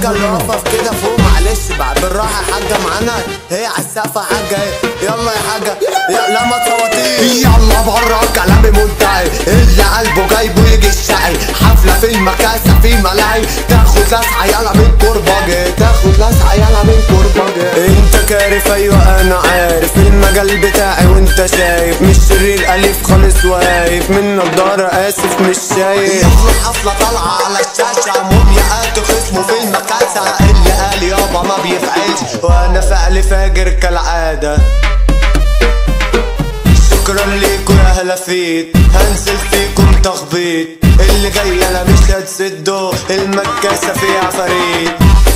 الحاجة اللي واقفة في كده فوق معلش بقى بالراحة يا حاجة معانا هي على السقف يا حاجة ايه يلا يا حاجة يا- لا ما تصوتيش يلا بره كلامي منتهي اللي قلبه جايبه يجي الشقي حفلة في المكاسة في ملاهي تاخد لسعة يلا من كرباجي تاخد لسعة يلا من كرباجي انت كارف ايوه انا عارف المجال بتاعي وانت شايف مش شرير الف خالص واقف من نضارة اسف مش شايف حفلة طالعة على الشاشة مومياءات خصمه في المكاسة اللي قال يابا ما بيفعلش وانا فعل فاجر كالعادة شكرا ليكوا يا هلافيت هنزل فيكم تخبيط اللي جاي انا مش هتسدوا المكاسة فيها فريد